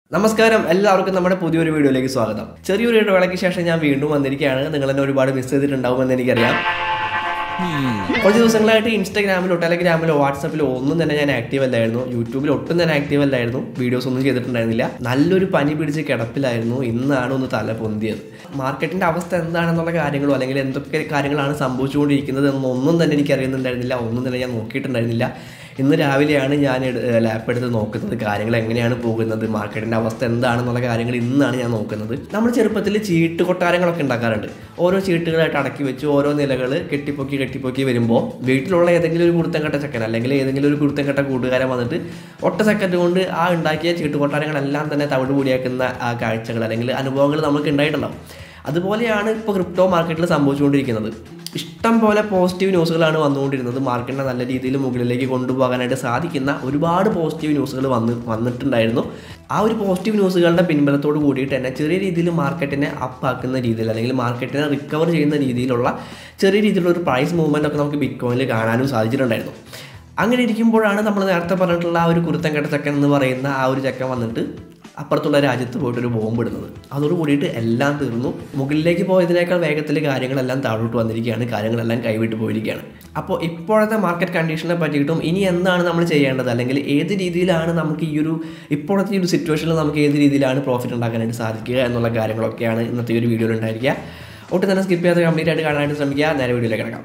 നമസ്കാരം എല്ലാവർക്കും നമ്മുടെ പുതിയൊരു വീഡിയോയിലേക്ക് സ്വാഗതം ചെറിയൊരു ഇടവേളയ്ക്ക് ശേഷം ഞാൻ വീണ്ടും വന്നിരിക്കുകയാണ് നിങ്ങൾ എന്നെ ഒരുപാട് മിസ് ചെയ്തിട്ടുണ്ടാവുമെന്ന് എനിക്കറിയാം കുറച്ച് ദിവസങ്ങളായിട്ട് ഇൻസ്റ്റാഗ്രാമിലോ ടെലഗ്രാമിലോ വാട്സപ്പിലോ ഒന്നും തന്നെ ഞാൻ ആക്റ്റീവ് അല്ലായിരുന്നു യൂട്യൂബിൽ ഒട്ടും തന്നെ ആക്റ്റീവ് അല്ലായിരുന്നു വീഡിയോസ് ഒന്നും ചെയ്തിട്ടുണ്ടായിരുന്നില്ല നല്ലൊരു പനി പിടിച്ച് കിടപ്പിലായിരുന്നു ഇന്നാണ് ഒന്ന് തല പൊന്തിയത് മാർക്കറ്റിന്റെ അവസ്ഥ എന്താണെന്നുള്ള കാര്യങ്ങളോ അല്ലെങ്കിൽ എന്തൊക്കെ കാര്യങ്ങളാണ് സംഭവിച്ചുകൊണ്ടിരിക്കുന്നത് എന്നൊന്നും തന്നെ എനിക്ക് അറിയുന്നുണ്ടായിരുന്നില്ല ഒന്നും തന്നെ ഞാൻ നോക്കിയിട്ടുണ്ടായിരുന്നില്ല ഇന്ന് രാവിലെയാണ് ഞാൻ ലാപ്പ് എടുത്ത് നോക്കുന്നത് കാര്യങ്ങൾ എങ്ങനെയാണ് പോകുന്നത് മാർക്കറ്റിൻ്റെ അവസ്ഥ എന്താണെന്നുള്ള കാര്യങ്ങൾ ഇന്നാണ് ഞാൻ നോക്കുന്നത് നമ്മൾ ചെറുപ്പത്തിൽ ചീട്ട് കൊട്ടാരങ്ങളൊക്കെ ഉണ്ടാക്കാറുണ്ട് ഓരോ ചീട്ടുകളായിട്ട് അടക്കി വെച്ച് ഓരോ നിലകൾ കെട്ടിപ്പൊക്കി കെട്ടിപ്പൊക്കി വരുമ്പോൾ വീട്ടിലുള്ള ഏതെങ്കിലും ഒരു കുരുത്തം കെട്ട ചെക്കൻ അല്ലെങ്കിൽ ഏതെങ്കിലും ഒരു കുരുത്തം കെട്ട കൂട്ടുകാരൻ വന്നിട്ട് ഒറ്റ സെക്കൻഡ് കൊണ്ട് ആ ഉണ്ടാക്കിയ ചീട്ട് കൊട്ടാരങ്ങളെല്ലാം തന്നെ തവിട് കൂടിയാക്കുന്ന ആ കാഴ്ചകൾ അല്ലെങ്കിൽ അനുഭവങ്ങൾ നമുക്ക് ഉണ്ടായിട്ടുണ്ടാവും അതുപോലെയാണ് ഇപ്പോൾ ക്രിപ്റ്റോ മാർക്കറ്റിൽ സംഭവിച്ചുകൊണ്ടിരിക്കുന്നത് ഇഷ്ടം പോലെ പോസിറ്റീവ് ന്യൂസുകളാണ് വന്നുകൊണ്ടിരുന്നത് മാർക്കറ്റിനെ നല്ല രീതിയിൽ മുകളിലേക്ക് കൊണ്ടുപോകാനായിട്ട് സാധിക്കുന്ന ഒരുപാട് പോസിറ്റീവ് ന്യൂസുകൾ വന്ന് വന്നിട്ടുണ്ടായിരുന്നു ആ ഒരു പോസിറ്റീവ് ന്യൂസുകളുടെ പിൻബലത്തോട് കൂടിയിട്ട് തന്നെ ചെറിയ രീതിയിൽ മാർക്കറ്റിനെ അപ്പ് ആക്കുന്ന രീതിയിൽ അല്ലെങ്കിൽ മാർക്കറ്റിനെ റിക്കവർ ചെയ്യുന്ന രീതിയിലുള്ള ചെറിയ രീതിയിലുള്ള ഒരു പ്രൈസ് മൂവ്മെൻ്റ് ഒക്കെ നമുക്ക് ബിറ്റ് കോയിനിൽ കാണാനും സാധിച്ചിട്ടുണ്ടായിരുന്നു അങ്ങനെ ഇരിക്കുമ്പോഴാണ് നമ്മൾ നേരത്തെ പറഞ്ഞിട്ടുള്ള ആ ഒരു കുരുത്തം കെട്ട ചക്കൻ എന്ന് പറയുന്ന ആ ഒരു ചക്കൻ വന്നിട്ട് അപ്പുറത്തുള്ള രാജ്യത്ത് പോയിട്ട് ഒരു ബോംബ് ഇടുന്നത് അതോട് കൂടിയിട്ട് എല്ലാം തീർന്നു മുകളിലേക്ക് പോയതിനേക്കാൾ വേഗത്തിൽ കാര്യങ്ങളെല്ലാം താഴോട്ട് വന്നിരിക്കുകയാണ് കാര്യങ്ങളെല്ലാം കൈവിട്ട് പോയിരിക്കുകയാണ് അപ്പോൾ ഇപ്പോഴത്തെ മാർക്കറ്റ് കണ്ടീഷനെ പറ്റിയിട്ടും ഇനി എന്താണ് നമ്മൾ ചെയ്യേണ്ടത് അല്ലെങ്കിൽ ഏത് രീതിയിലാണ് നമുക്ക് ഈ ഒരു ഇപ്പോഴത്തെ ഈ ഒരു സിറ്റുവേഷനിൽ നമുക്ക് ഏത് രീതിയിലാണ് പ്രോഫിറ്റ് ഉണ്ടാക്കാനായിട്ട് സാധിക്കുക എന്നുള്ള കാര്യങ്ങളൊക്കെയാണ് ഇന്നത്തെ ഈ ഒരു വീഡിയോയിൽ ഉണ്ടായിരിക്കുക ഒട്ടും തന്നെ സ്കിപ്പ് ചെയ്യാതെ കംപ്ലീറ്റ് ആയിട്ട് കാണാനായിട്ട് ശ്രമിക്കുക നേരെ വീഡിയോയിലേക്ക് കിടക്കാം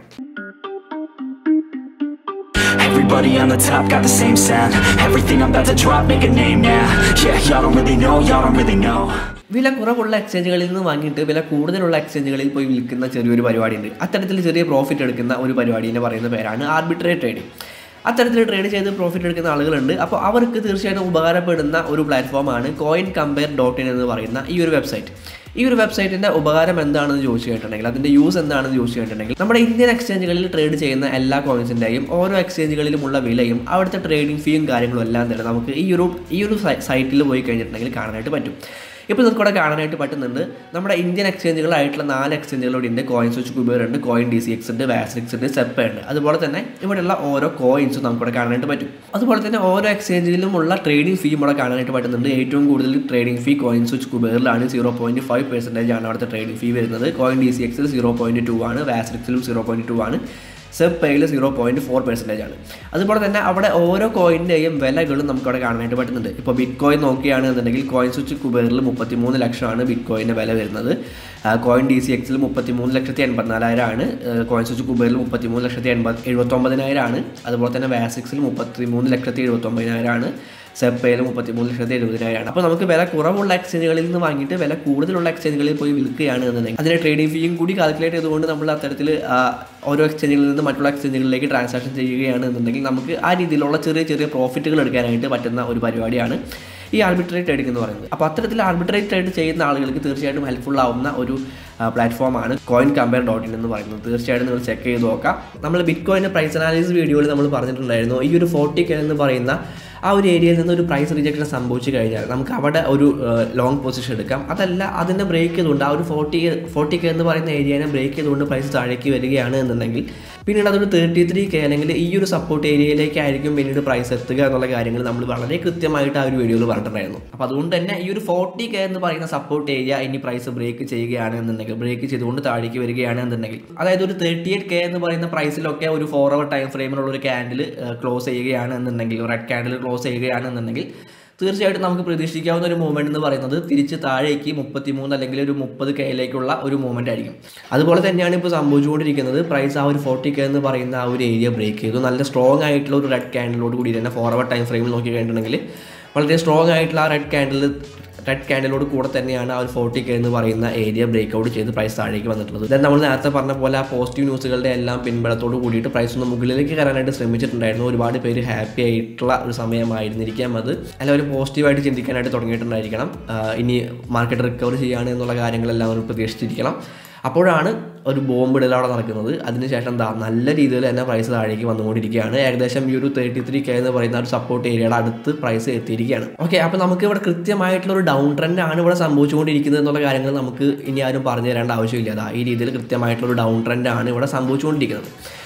Everybody on the top got the same sound Everything I'm about to drop, make a name now Yeah, y'all don't really know, y'all don't really know വില കുറവുള്ള എക്സ്ചേഞ്ചുകളിൽ നിന്ന് വാങ്ങിയിട്ട് വില കൂടുതലുള്ള എക്സ്ചേഞ്ചുകളിൽ പോയി വിൽക്കുന്ന ചെറിയൊരു പരിപാടിയുണ്ട് അത്തരത്തിൽ ചെറിയ പ്രോഫിറ്റ് എടുക്കുന്ന ഒരു പരിപാടിനെ പറയുന്ന പേരാണ് ആർബിട്രേറ്റ് ട്രേഡിംഗ് അത്തരത്തിൽ ട്രേഡ് ചെയ്ത് പ്രോഫിറ്റ് എടുക്കുന്ന ആളുകളുണ്ട് അപ്പോൾ അവർക്ക് തീർച്ചയായിട്ടും ഉപകാരപ്പെടുന്ന ഒരു പ്ലാറ്റ്ഫോമാണ് കോയിൻ കമ്പയർ ഡോട്ട് ഇൻ എന്ന് പറയുന്ന ഈ ഒരു വെബ്സൈറ്റ് ഈ ഒരു വെബ്സൈറ്റിന്റെ ഉപകാരം എന്താണെന്ന് ചോദിച്ചു കഴിഞ്ഞിട്ടുണ്ടെങ്കിൽ അതിന്റെ യൂസ് എന്താണെന്ന് ചോദിച്ചു കഴിഞ്ഞിട്ടുണ്ടെങ്കിൽ നമ്മുടെ ഇന്ത്യൻ എക്സ്ചേഞ്ചുകളിൽ ട്രേഡ് ചെയ്യുന്ന എല്ലാ കോയിൻസിന്റെയും ഓരോ എക്സ്ചേഞ്ചുകളിലുമുള്ള വിലയും അവിടുത്തെ ട്രേഡിംഗ് ഫീയും കാര്യങ്ങളും എല്ലാം തന്നെ നമുക്ക് ഈ ഒരു ഈ ഒരു സൈറ്റിൽ പോയി കഴിഞ്ഞിട്ടുണ്ടെങ്കിൽ കാണാനായിട്ട് പറ്റും ഇപ്പോൾ നിങ്ങൾക്ക് ഇവിടെ കാണാനായിട്ട് പറ്റുന്നുണ്ട് നമ്മുടെ ഇന്ത്യൻ എക്സ്ചേഞ്ചുകളായിട്ടുള്ള നാല് എക്സ്ചേഞ്ചുകളോട് ഉണ്ട് കോയിൻ സ്വിച്ച് കുബേർ ഉണ്ട് കോയിൻ ഡി സി എക്സ് ഉണ്ട് വാസ്ലിക്സ് ഉണ്ട് സെപ്പ ഉണ്ട് അതുപോലെ തന്നെ ഇവിടെയുള്ള ഓരോ കോയിൻസും നമുക്കിവിടെ കാണാനായിട്ട് പറ്റും അതുപോലെ തന്നെ ഓരോ എക്സ്ചേഞ്ചിലുമുള്ള ട്രേഡിംഗ് ഫീയും ഇവിടെ കാണാനായിട്ട് പറ്റുന്നുണ്ട് ഏറ്റവും കൂടുതൽ ട്രേഡിംഗ് ഫീ കോയിൻ സ്വിച്ച് കുബേറിലാണ് സീറോ പോയിന്റ് ഫൈവ് പെർസെൻറ്റേജ് ആണ് അവിടുത്തെ ട്രേഡിംഗ് ഫീ വരുന്നത് കോയിൻ ഡി സി എക്സിൽ സീറോ പോയിന്റ് ടു ആണ് വാസ്ലിക്സിലും സീറോ പോയിന്റ് ടു ആണ് സെബ് പേയിൽ സീറോ പോയിന്റ് ഫോർ പെർസെൻറ്റേജ് ആണ് അതുപോലെ തന്നെ അവിടെ ഓരോ കോയിൻ്റെയും വിലകളും നമുക്ക് അവിടെ കാണാനായിട്ട് പറ്റുന്നുണ്ട് ഇപ്പോൾ ബിറ്റ് കോയിൻ നോക്കുകയാണെന്നുണ്ടെങ്കിൽ കോയിൻ സ്വിച്ച് കുബേറിൽ മുപ്പത്തി മൂന്ന് ലക്ഷമാണ് ബിറ്റ് കോയിൻ്റെ വില വരുന്നത് കോയിൻ ഡി സി എക്സിൽ മുപ്പത്തി മൂന്ന് ലക്ഷത്തി എൺപത്തിനാലായിരം ആണ് കോയിൻ സ്വിച്ച് കുബേറിൽ മുപ്പത്തി മൂന്ന് ലക്ഷത്തി എൺപത് എഴുപത്തൊമ്പതിനായിരം ആണ് അതുപോലെ തന്നെ വാസിക്സിൽ മുപ്പത്തി മൂന്ന് ലക്ഷത്തി എഴുപത്തൊമ്പതിനായിരം ആണ് സെപ്പയിൽ മുപ്പത്തി മൂന്ന് ലക്ഷത്തി എഴുപതിനായിരമാണ് അപ്പോൾ നമുക്ക് വില കുറവുള്ള എക്സ്ചേഞ്ചുകളിൽ നിന്ന് വാങ്ങിയിട്ട് വില കൂടുതലുള്ള എക്സ്ചേഞ്ചുകളിൽ പോയി വിൽക്കുകയാണ് എന്നുണ്ടെങ്കിൽ അതിൻ്റെ ട്രേഡിംഗ് ഫീയും കൂടി കാൽക്കുലേറ്റ് ചെയ്തുകൊണ്ട് നമ്മൾ അത്തരത്തിൽ ആ, ഓരോ എക്സ്ചേഞ്ചുകളിൽ നിന്ന് മറ്റുള്ള എക്സ്ചേഞ്ചുകളിലേക്ക് ട്രാൻസാക്ഷൻ ചെയ്യുകയാണ് എന്നുണ്ടെങ്കിൽ നമുക്ക് ആ രീതിയിലുള്ള ചെറിയ ചെറിയ പ്രോഫിറ്റുകൾ എടുക്കാനായിട്ട് പറ്റുന്ന ഒരു പരിപാടിയാണ് ഈ ആർബിട്രേറ്റ് ട്രേഡിംഗ് എന്ന് പറയുന്നത് അപ്പോൾ അത്തരത്തിൽ ആർബിട്രേറ്റ് ട്രേഡ് ചെയ്യുന്ന ആളുകൾക്ക് തീർച്ചയായിട്ടും ഹെൽപ്ഫുൾ ആവുന്ന ഒരു പ്ലാറ്റ്ഫോമാണ് കോയിൻ കമ്പയർ ഡോട്ട് ഇൻ എന്ന് പറയുന്നത് തീർച്ചയായിട്ടും നിങ്ങൾ ചെക്ക് ചെയ്ത് നോക്കാം നമ്മൾ ബിറ്റ് കോയിൻ്റെ പ്രൈസ് അനാലിസിസ് വീഡിയോയിൽ നമ്മൾ പറഞ്ഞിട്ടുണ്ടായിരുന്നു ഈ ഒരു ഫോർട്ടി കെ എന്ന് പറയുന്ന ആ ഒരു ഏരിയയിൽ നിന്ന് ഒരു പ്രൈസ് റിജക്ഷൻ സംഭവിച്ചു കഴിഞ്ഞാൽ നമുക്ക് അവിടെ ഒരു ലോങ് പൊസിഷൻ എടുക്കാം അതല്ല അതിനെ ബ്രേക്ക് ചെയ്തുകൊണ്ട് ആ ഒരു ഫോർട്ടി ഫോർട്ടി കെ എന്ന് പറയുന്ന ഏരിയനെ ബ്രേക്ക് ചെയ്തുകൊണ്ട് പ്രൈസ് താഴേക്ക് വരികയാണ് എന്നുണ്ടെങ്കിൽ പിന്നീട് അതൊരു തേർട്ടി ത്രീ കെ അല്ലെങ്കിൽ ഈ ഒരു സപ്പോർട്ട് ഏരിയയിലേക്കായിരിക്കും പിന്നീട് പ്രൈസ് എത്തുക എന്നുള്ള കാര്യങ്ങൾ നമ്മൾ വളരെ കൃത്യമായിട്ട് ആ ഒരു വീഡിയോയിൽ പറഞ്ഞിട്ടുണ്ടായിരുന്നു അപ്പോൾ അതുകൊണ്ട് തന്നെ ഈ ഒരു ഫോർട്ടി കെ എന്ന് പറയുന്ന സപ്പോർട്ട് ഏരിയ ഇനി പ്രൈസ് ബ്രേക്ക് ചെയ്യുകയാണ് എന്നുണ്ടെങ്കിൽ ബ്രേക്ക് ചെയ്തുകൊണ്ട് താഴേക്ക് വരികയാണ് എന്നുണ്ടെങ്കിൽ അതായത് ഒരു തേർട്ടി എയ്റ്റ് കെ എന്ന് പറയുന്ന പ്രൈസിലൊക്കെ ഒരു ഫോർ അവർ ടൈം ഫ്രെയിമിലുള്ള ഒരു ക്യാൻഡിൽ ക്ലോസ് ചെയ്യുകയാണ് എന്നുണ്ടെങ്കിൽ റെഡ് ക്യാൻഡിൽ ക്ലോസ് ചെയ്യുകയാണെന്നുണ്ടെങ്കിൽ തീർച്ചയായിട്ടും നമുക്ക് പ്രതീക്ഷിക്കാവുന്ന ഒരു മൂവ്മെന്റ് എന്ന് പറയുന്നത് തിരിച്ച് താഴേക്ക് മുപ്പത്തിമൂന്ന് അല്ലെങ്കിൽ ഒരു മുപ്പത് കെയിലേക്കുള്ള ഒരു മൂവ്മെന്റ് ആയിരിക്കും അതുപോലെ തന്നെയാണ് ഇപ്പോൾ സംഭവിച്ചുകൊണ്ടിരിക്കുന്നത് പ്രൈസ് ആ ഒരു ഫോർട്ടി കെ എന്ന് പറയുന്ന ആ ഒരു ഏരിയ ബ്രേക്ക് ചെയ്തു നല്ല സ്ട്രോങ് ആയിട്ടുള്ള ഒരു റെഡ് ക്യാൻഡിലോട് കൂടി തന്നെ ഫോർവേഡ് ടൈം ഫ്രെയിമിൽ നോക്കി കഴിഞ്ഞിട്ടുണ്ടെങ്കിൽ വളരെ സ്ട്രോങ് ആയിട്ടുള്ള ആ റെഡ് ക്യാൻഡിൽ റെഡ് ക്യാൻഡിലോട് കൂടെ തന്നെയാണ് ആ ഒരു ഫോർട്ടി കെ എന്ന് പറയുന്ന ഏരിയ ബ്രേക്ക് ഔട്ട് ചെയ്ത് പ്രൈസ് താഴേക്ക് വന്നിട്ടുള്ളത് ദെൻ നമ്മൾ നേരത്തെ പറഞ്ഞ പോലെ ആ പോസിറ്റീവ് ന്യൂസുകളുടെ എല്ലാം പിൻബലത്തോട് കൂടിയിട്ട് പ്രൈസ് ഒന്ന് മുകളിലേക്ക് കയറാനായിട്ട് ശ്രമിച്ചിട്ടുണ്ടായിരുന്നു ഒരുപാട് പേര് ഹാപ്പി ആയിട്ടുള്ള ഒരു സമയമായിരുന്നിരിക്കാം അത് എല്ലാവരും പോസിറ്റീവായിട്ട് ചിന്തിക്കാനായിട്ട് തുടങ്ങിയിട്ടുണ്ടായിരിക്കണം ആഹ് ഇനി മാർക്കറ്റ് റിക്കവർ ചെയ്യുകയാണ് എന്നുള്ള കാര്യങ്ങളെല്ലാം അവർ പ്രതീക്ഷിച്ചിരിക്കണം അപ്പോഴാണ് ഒരു ബോംബ് ഇടൽ അവിടെ നടക്കുന്നത് അതിനുശേഷം എന്താ നല്ല രീതിയിൽ തന്നെ പ്രൈസ് താഴേക്ക് വന്നുകൊണ്ടിരിക്കുകയാണ് ഏകദേശം ഈ ഒരു തേർട്ടി ത്രീ കെ എന്ന് പറയുന്ന ഒരു സപ്പോർട്ട് ഏരിയയുടെ അടുത്ത് പ്രൈസ് എത്തിയിരിക്കുകയാണ് ഓക്കെ അപ്പോൾ നമുക്ക് ഇവിടെ കൃത്യമായിട്ടുള്ള ഒരു ഡൗൺ ട്രെൻഡ് ആണ് ഇവിടെ സംഭവിച്ചുകൊണ്ടിരിക്കുന്നത് എന്നുള്ള കാര്യങ്ങൾ നമുക്ക് ഇനി ആരും പറഞ്ഞു തരേണ്ട ആവശ്യമില്ല അതാ ഈ രീതിയിൽ കൃത്യമായിട്ടുള്ള ഒരു ഡൗൺ ട്രെൻഡ് ആണ് ഇവിടെ സംഭവിച്ചുകൊണ്ടിരിക്കുന്നത്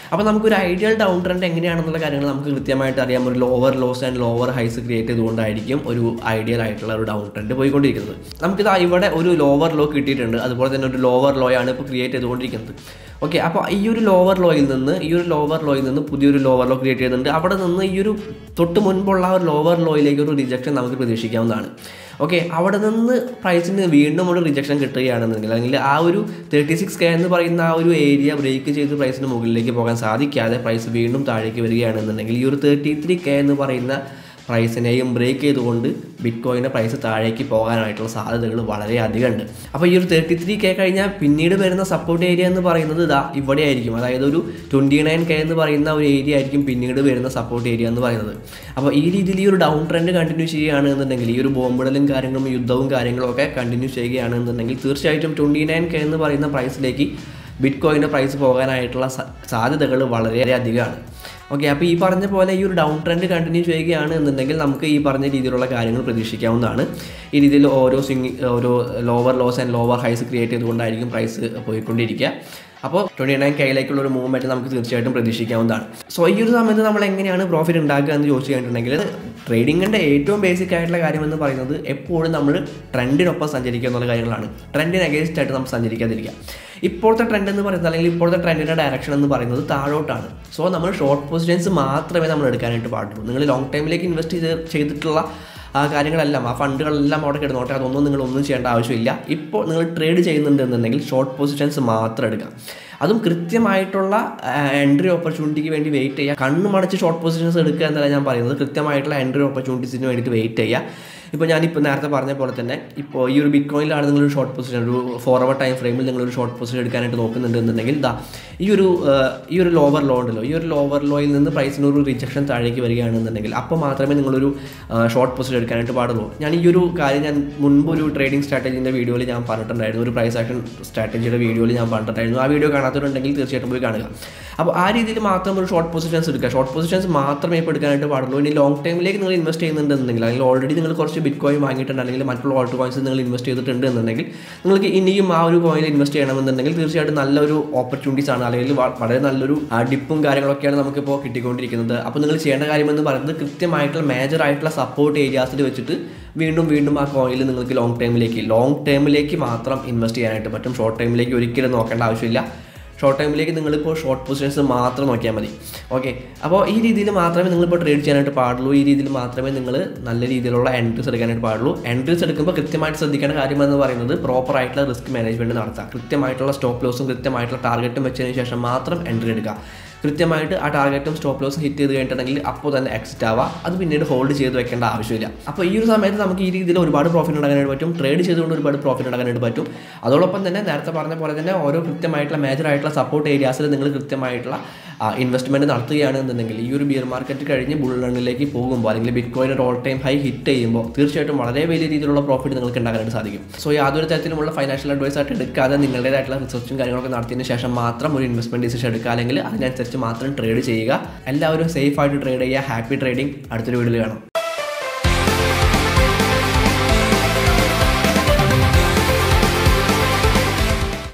അപ്പോൾ നമുക്കൊരു ഐഡിയൽ ഡൗൺ ട്രെൻഡ് എങ്ങനെയാണെന്നുള്ള കാര്യങ്ങൾ നമുക്ക് കൃത്യമായിട്ട് അറിയാം ഒരു lower lows and lower highs create ചെയ്തുകൊണ്ടായിരിക്കും ഒരു ഐഡിയൽ ആയിട്ടുള്ള ഒരു ഡൗൺ ട്രെൻഡ് പോയിക്കൊണ്ടിരിക്കുന്നത് നമുക്കിത് ഇവിടെ ഒരു ലോവർ ലോ കിട്ടിയിട്ടുണ്ട് അതുപോലെ തന്നെ ഒരു ലോവർ ലോ ആണ് ഇപ്പോൾ ക്രിയേറ്റ് ചെയ്തുകൊണ്ടിരിക്കുന്നത് ഓക്കെ അപ്പോൾ ഈ ഒരു ലോവർ ലോയിൽ നിന്ന് ഈ ഒരു ലോവർ ലോയിൽ നിന്ന് പുതിയൊരു ലോവർ ലോ ക്രിയേറ്റ് ചെയ്യുന്നുണ്ട് അവിടെ നിന്ന് ഈ ഒരു തൊട്ട് മുൻപുള്ള ഒരു ലോവർ ലോയിലേക്ക് ഒരു റിജക്ഷൻ നമുക്ക് പ്രതീക്ഷിക്കാവുന്നതാണ് ഓക്കെ അവിടെ നിന്ന് പ്രൈസിന് വീണ്ടും ഒരു റിജക്ഷൻ കിട്ടുകയാണെന്നുണ്ടെങ്കിൽ അല്ലെങ്കിൽ ആ ഒരു തേർട്ടി സിക്സ് കെ എന്ന് പറയുന്ന ആ ഒരു ഏരിയ ബ്രേക്ക് ചെയ്ത് പ്രൈസിന് മുകളിലേക്ക് പോകാൻ സാധിക്കാതെ പ്രൈസ് വീണ്ടും താഴേക്ക് വരികയാണെന്നുണ്ടെങ്കിൽ ഈ ഒരു തേർട്ടി ത്രീ കെ എന്ന് പറയുന്ന പ്രൈസിനെയും ബ്രേക്ക് ചെയ്തുകൊണ്ട് ബിറ്റ് കോയിൻ്റെ പ്രൈസ് താഴേക്ക് പോകാനായിട്ടുള്ള സാധ്യതകൾ വളരെ അധികമുണ്ട് അപ്പോൾ ഈ ഒരു തേർട്ടി ത്രീ കെ കഴിഞ്ഞാൽ പിന്നീട് വരുന്ന സപ്പോർട്ട് ഏരിയ എന്ന് പറയുന്നത് ഇതാ ഇവിടെ ആയിരിക്കും അതായത് ഒരു ട്വൻറ്റി നയൻ കെ എന്ന് പറയുന്ന ഒരു ഏരിയ ആയിരിക്കും പിന്നീട് വരുന്ന സപ്പോർട്ട് ഏരിയ എന്ന് പറയുന്നത് അപ്പോൾ ഈ രീതിയിൽ ഈ ഒരു ഡൗൺ ട്രെൻഡ് കണ്ടിന്യൂ ചെയ്യുകയാണെന്നുണ്ടെങ്കിൽ ഈ ഒരു ബോംബിടലും കാര്യങ്ങളും യുദ്ധവും കാര്യങ്ങളും ഒക്കെ കണ്ടിന്യൂ ചെയ്യുകയാണെന്നുണ്ടെങ്കിൽ തീർച്ചയായിട്ടും ട്വൻറ്റി നയൻ കെ എന്ന് പറയുന്ന പ്രൈസിലേക്ക് ബിറ്റ് കോയിൻ്റെ പ്രൈസ് പോകാനായിട്ടുള്ള സാധ്യതകൾ വളരെ അധികമാണ് ഓക്കെ അപ്പോൾ ഈ പറഞ്ഞ പോലെ ഈ ഒരു ഡൗൺ ട്രെൻഡ് കണ്ടിന്യൂ ചെയ്യുകയാണ് എന്നുണ്ടെങ്കിൽ നമുക്ക് ഈ പറഞ്ഞ രീതിയിലുള്ള കാര്യങ്ങൾ പ്രതീക്ഷിക്കാവുന്നതാണ് ഈ രീതിയിൽ ഓരോ സ്വിങ് ഓരോ lower lows and lower highs create ചെയ്തുകൊണ്ടായിരിക്കും പ്രൈസ് പോയിക്കൊണ്ടിരിക്കുക അപ്പോൾ ട്വൻറ്റി നയൻ കെയിലേക്കുള്ള ഒരു മൂവ്മെൻറ്റ് നമുക്ക് തീർച്ചയായിട്ടും പ്രതീക്ഷിക്കാവുന്നതാണ് സോ ഈ ഒരു സമയത്ത് നമ്മൾ എങ്ങനെയാണ് പ്രോഫിറ്റ് ഉണ്ടാക്കുക എന്ന് ചോദിച്ചു കഴിഞ്ഞിട്ടുണ്ടെങ്കിൽ ട്രേഡിങ്ങിൻ്റെ ഏറ്റവും ബേസിക് ആയിട്ടുള്ള കാര്യം എന്ന് പറയുന്നത് എപ്പോഴും നമ്മൾ ട്രെൻഡിനൊപ്പം സഞ്ചരിക്കുക എന്നുള്ള കാര്യങ്ങളാണ് ട്രെൻഡിന് അഗേൻസ്റ്റ് ആയിട്ട് നമ്മൾ സഞ്ചരിക്കാതിരിക്കുക ഇപ്പോഴത്തെ ട്രെൻഡ് എന്ന് പറയുന്നത് അല്ലെങ്കിൽ ഇപ്പോഴത്തെ ട്രെൻഡിൻ്റെ ഡയറക്ഷൻ എന്ന് പറയുന്നത് താഴോട്ടാണ് സോ നമ്മൾ ഷോർട്ട് പൊസിഷൻസ് മാത്രമേ നമ്മൾ എടുക്കാനായിട്ട് പാടുള്ളൂ നിങ്ങൾ ലോങ് ടൈമിലേക്ക് ഇൻവെസ്റ്റ് ചെയ്ത് ചെയ്തിട്ടുള്ള ആ കാര്യങ്ങളെല്ലാം ആ ഫണ്ടുകളെല്ലാം അവിടെ കിടന്നോട്ടെ അതൊന്നും നിങ്ങൾ ഒന്നും ചെയ്യേണ്ട ആവശ്യമില്ല ഇപ്പോൾ നിങ്ങൾ ട്രേഡ് ചെയ്യുന്നുണ്ട് എന്നുണ്ടെങ്കിൽ ഷോർട്ട് പൊസിഷൻസ് മാത്രം എടുക്കുക അതും കൃത്യമായിട്ടുള്ള എൻട്രി ഓപ്പർച്യൂണിറ്റിക്ക് വേണ്ടി വെയിറ്റ് ചെയ്യുക കണ്ണ് മടച്ച് ഷോർട്ട് പൊസിഷൻസ് എടുക്കുക എന്നല്ല ഞാൻ പറയുന്നത് കൃത്യമായിട്ടുള്ള എൻട്രി ഓപ്പർച്യൂണിറ്റീസിന് വേണ്ടിയിട്ട് വെയിറ്റ് ചെയ്യുക ഇപ്പോൾ ഞാനിപ്പോൾ നേരത്തെ പറഞ്ഞ പോലെ തന്നെ ഇപ്പോൾ ഈ ഒരു ബിറ്റ് കോയിലാണ് നിങ്ങളൊരു ഷോർട്ട് പൊസിഷൻ ഒരു ഫോർ അവർ ടൈം ഫ്രെയിമിൽ നിങ്ങളൊരു ഷോർട്ട് പൊസിഷൻ എടുക്കാനായിട്ട് നോക്കുന്നുണ്ട് എന്നുണ്ടെങ്കിൽ ഇതാ ഈ ഒരു ഈ ഒരു ലോവർ ലോ ഉണ്ടല്ലോ ഈ ഒരു ലോവർ ലോയിൽ നിന്ന് പ്രൈസിന് ഒരു റിജക്ഷൻ താഴേക്ക് വരികയാണെന്നുണ്ടെങ്കിൽ അപ്പോൾ മാത്രമേ നിങ്ങളൊരു ഷോർട്ട് പൊസിഷൻ എടുക്കാനായിട്ട് പാടുള്ളൂ ഞാൻ ഈ ഒരു കാര്യം ഞാൻ മുൻപ് ഒരു ട്രേഡിംഗ് സ്ട്രാറ്റജീൻ്റെ വീഡിയോയിൽ ഞാൻ പറഞ്ഞിട്ടുണ്ടായിരുന്നു ഒരു പ്രൈസ് ആക്ഷൻ സ്ട്രാറ്റജിയുടെ വീഡിയോയിൽ ഞാൻ പറഞ്ഞിട്ടുണ്ടായിരുന്നു ആ വീഡിയോ കാണാത്തവരുണ്ടെങ്കിൽ തീർച്ചയായിട്ടും പോയി കാണുക അപ്പോൾ ആ രീതിയിൽ മാത്രം ഒരു ഷോർട്ട് പൊസിഷൻസ് എടുക്കുക ഷോർട്ട് പൊസിഷൻസ് മാത്രമേ ഇപ്പോൾ എടുക്കാനായിട്ട് പാടുള്ളൂ ഇനി ലോങ് ടൈമിലേക്ക് നിങ്ങൾ ഇൻവെസ്റ്റ് ചെയ്യുന്നുണ്ടെന്നുണ്ടെങ്കിൽ അല്ലെങ്കിൽ ഓൾറെഡി നിങ്ങൾ കുറച്ച് ബിറ്റ് കോയിൻ വാങ്ങിയിട്ടുണ്ട് അല്ലെങ്കിൽ മറ്റുള്ള ഓൾട്ട് കോയിൻസ് നിങ്ങൾ ഇൻവെസ്റ്റ് ചെയ്തിട്ടുണ്ട് എന്നുണ്ടെങ്കിൽ നിങ്ങൾക്ക് ഇനിയും ആ ഒരു കോയിനിൽ ഇൻവെസ്റ്റ് ചെയ്യണമെന്നുണ്ടെങ്കിൽ തീർച്ചയായിട്ടും നല്ലൊരു ഓപ്പർച്യൂണിറ്റീസ് ആണ് അല്ലെങ്കിൽ വളരെ നല്ലൊരു ഡിപ്പും കാര്യങ്ങളൊക്കെയാണ് നമുക്കിപ്പോൾ കിട്ടിക്കൊണ്ടിരിക്കുന്നത് അപ്പോൾ നിങ്ങൾ ചെയ്യേണ്ട കാര്യമെന്ന് പറയുന്നത് കൃത്യമായിട്ടുള്ള മേജർ ആയിട്ടുള്ള സപ്പോർട്ട് ഏരിയാസിൽ വെച്ചിട്ട് വീണ്ടും വീണ്ടും ആ കോയിനിൽ നിങ്ങൾക്ക് ലോങ് ടൈമിലേക്ക് ലോങ് ടൈമിലേക്ക് മാത്രം ഇൻവെസ്റ്റ് ചെയ്യാനായിട്ട് പറ്റും ഷോർട്ട് ടൈമിലേക്ക് ഒരിക്കലും നോക്കേണ്ട ആവശ്യമില്ല ഷോർട്ട് ടൈമിലേക്ക് നിങ്ങളിപ്പോൾ ഷോർട്ട് പൊസിഷൻസ് മാത്രം നോക്കിയാൽ മതി ഓക്കെ അപ്പോൾ ഈ രീതിയിൽ മാത്രമേ നിങ്ങളിപ്പോൾ ട്രേഡ് ചെയ്യാനായിട്ട് പാടുള്ളൂ ഈ രീതിയിൽ മാത്രമേ നിങ്ങൾ നല്ല രീതിയിലുള്ള എൻട്രീസ് എടുക്കാനായിട്ട് പാടുള്ളൂ എൻട്രീസ് എടുക്കുമ്പോൾ കൃത്യമായിട്ട് ശ്രദ്ധിക്കേണ്ട കാര്യം എന്ന് പറയുന്നത് പ്രോപ്പർ ആയിട്ടുള്ള റിസ്ക് മാനേജ്മെൻറ്റ് നടത്തുക കൃത്യമായിട്ടുള്ള സ്റ്റോപ്പ് ലോസും കൃത്യമായിട്ടുള്ള ടാർഗറ്റും വെച്ചതിന് ശേഷം മാത്രം എൻട്രി എടുക്കുക കൃത്യമായിട്ട് ആ ടാർഗറ്റും സ്റ്റോപ്പ് ലോസും ഹിറ്റ് ചെയ്ത് കഴിഞ്ഞിട്ടുണ്ടെങ്കിൽ അപ്പോൾ തന്നെ എക്സിറ്റ് ആവുക അത് പിന്നീട് ഹോൾഡ് ചെയ്ത് വെക്കേണ്ട ആവശ്യമില്ല അപ്പോൾ ഈ ഒരു സമയത്ത് നമുക്ക് ഈ രീതിയിൽ ഒരുപാട് പ്രോഫിറ്റ് ഉണ്ടാക്കാനായിട്ട് പറ്റും ട്രേഡ് ചെയ്തുകൊണ്ട് ഒരുപാട് പ്രോഫിറ്റ് ഉണ്ടാക്കാനായിട്ട് പറ്റും അതോടൊപ്പം തന്നെ നേരത്തെ പറഞ്ഞ പോലെ തന്നെ ഓരോ കൃത്യമായിട്ടുള്ള മേജർ ആയിട്ടുള്ള സപ്പോർട്ട് ഏരിയാസിൽ നിങ്ങൾ കൃത്യമായിട്ടുള്ള ഇൻവെസ്റ്റ്മെൻറ്റ് നടത്തുകയാണെന്നുണ്ടെങ്കിൽ ഈ ഒരു ബിയർ മാർക്കറ്റ് കഴിഞ്ഞ് ബുൾ റണ്ണിലേക്ക് പോകുമ്പോൾ അല്ലെങ്കിൽ ബിറ്റ് കോയിൻ ഒരു ഓൾ ടൈം ഹൈ ഹിറ്റ് ചെയ്യുമ്പോൾ തീർച്ചയായിട്ടും വളരെ വലിയ രീതിയിലുള്ള പ്രോഫിറ്റ് നിങ്ങൾക്ക് ഉണ്ടാക്കാനായിട്ട് സാധിക്കും സോ യാതൊരു തരത്തിലുമുള്ള ഫൈനാൻഷ്യൽ അഡ്വൈസ് ആയിട്ട് എടുക്കാതെ നിങ്ങളുടേതായിട്ടുള്ള റിസർച്ചും കാര്യങ്ങളൊക്കെ നടത്തിയതിന് ശേഷം മാത്രം ഒരു ഇൻവെസ്റ്റ്മെൻറ്റ് ഡിസിഷൻ എടുക്കുക അല്ലെങ്കിൽ അതിനനുസരിച്ച് മാത്രം ട്രേഡ് ചെയ്യുക എല്ലാവരും സേഫ് ആയിട്ട് ട്രേഡ് ചെയ്യുക ഹാപ്പി ട്രേഡിംഗ് അടുത്തൊരു വീഡിയോയിൽ കാണാം